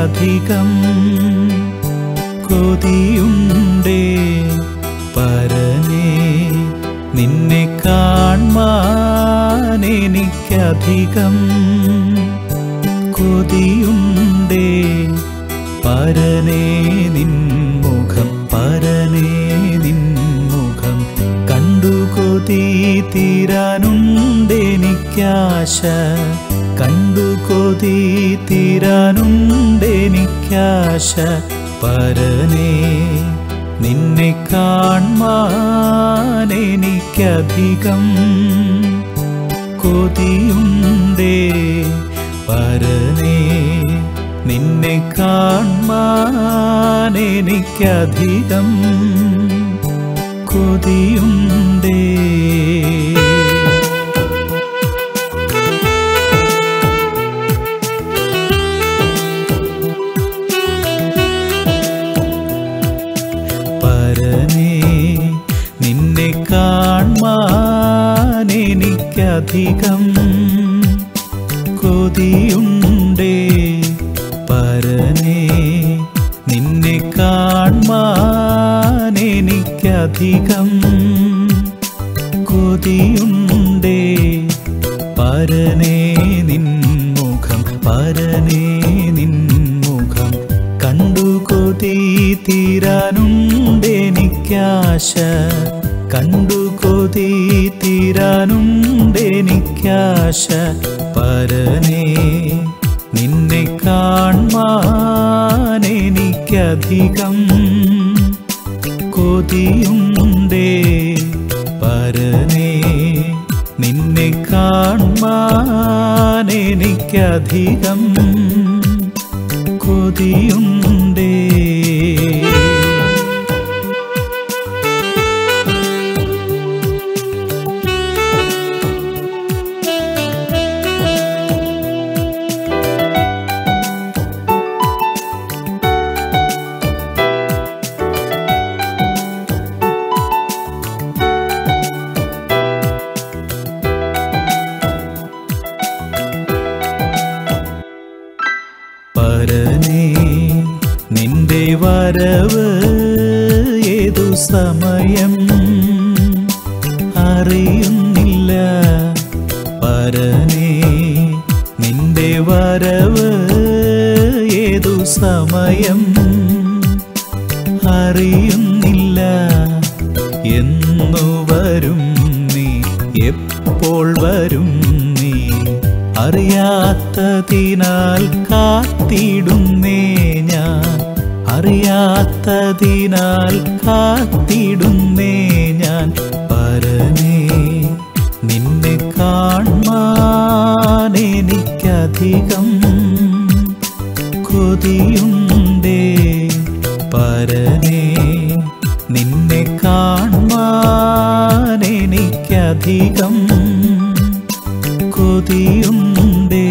എനിക്കധികം കൊതിയുണ്ടേ പരനേ നിന്നെ കാൺമാൻ എനിക്കധികം കൊതിയുണ്ടേ പരനേ നിൻമുഖം പരനേ നിൻമുഖം കണ്ടു കൊതി തീരാനുണ്ടെനിക്കാശ കണ്ടു കൊതി തീരാനുണ്ടെനിക്കാശ പരനേ നിന്നെ കാൺമാൻ എനിക്കധികം കൊതിയുണ്ടേ പരനേ നിന്നെ കാൺമാൻ എനിക്കധികം കൊതിയുണ്ടേ പരനേ നിന്നെ കാൺമാൻ എനിക്കധികം കൊതിയുണ്ടേ പരനേ നിന്നെ കാൺമാൻ എനിക്കധികം കൊതിയുണ്ടേ പരനേ നിൻമുഖം പരനേ നിൻമുഖം കണ്ടു കൊതി തീരാനുണ്ടെനിക്കാശ കണ്ടു കൊതി തീരാനുണ്ടെനിക്കാശ പരനേ നിന്നെ കാൺമാൻ എനിക്കധികം കൊതിയുണ്ടേ പരനേ നിന്നെ കാൺമാൻ എനിക്കധികം കൊതിയുണ്ടേ പരനേ നിന്റെ വരവ് ഏതു സമയം അറിയുന്നില്ല പരനേ നിന്റെ വരവ് ഏതു സമയം അറിയുന്നില്ല എന്നു വരും നീ എപ്പോൾ വരും നീ അറിയാത്തതിനാൽ കാത്തിടുന്നേ ഞാൻ അറിയാത്തതിനാൽ കാത്തിടുന്നേ ഞാൻ പരനേ നിന്നെ കാൺമാൻ എനിക്കധികം കൊതിയുണ്ടേ പരനേ നിന്നെ കാൺമാൻ എനിക്കധികം കൊതിയുണ്ടേ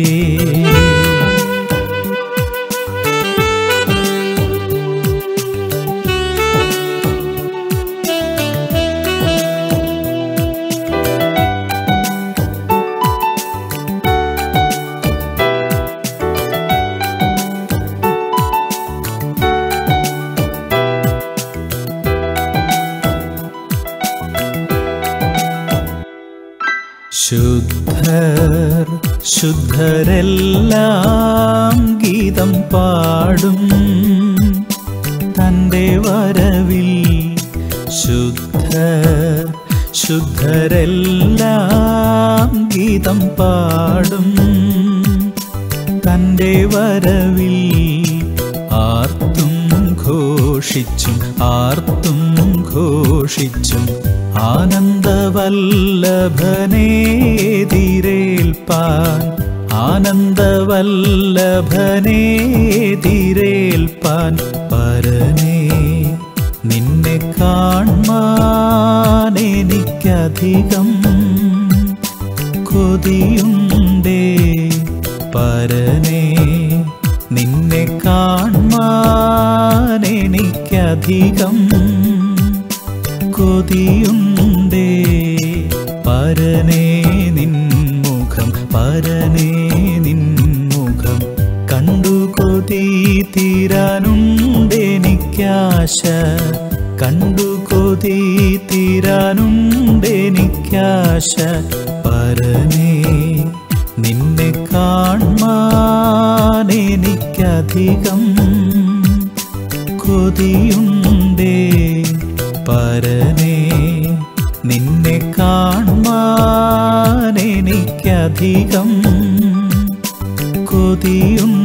ശുദ്ധർ ശുദ്ധരെല്ലാം ഗീതം പാടും തൻ്റെ വരവിൽ ശുദ്ധർ ശുദ്ധരെല്ലാം ഗീതം പാടും തൻ്റെ വരവിൽ ആർത്തും ഘോഷിച്ചും ആർത്തും ഘോഷിച്ചും ആനന്ദവല്ലഭനെ എതിരേൽപ്പാൻ ആനന്ദവല്ലഭനെ എതിരേൽപ്പാൻ പരനേ നിന്നെ കാൺമാൻ എനിക്കധികം കൊതിയുണ്ടേ പരനേ നിന്നെ കാൺമാൻ എനിക്കധികം കൊതിയുണ്ടേ പരനേ നിൻമുഖം പരനേ നിൻമുഖം കണ്ടു കൊതി തീരാനുണ്ടെനിക്കാശ കണ്ടു കൊതി തീരാനുണ്ടെനിക്കാശ പരനേ നിന്നെ കാൺമാൻ എനിക്കധികം കൊതിയുണ്ടേ പരനേ നിന്നെ കാൺമാൻ എനിക്കധികം കൊതിയുണ്ടേ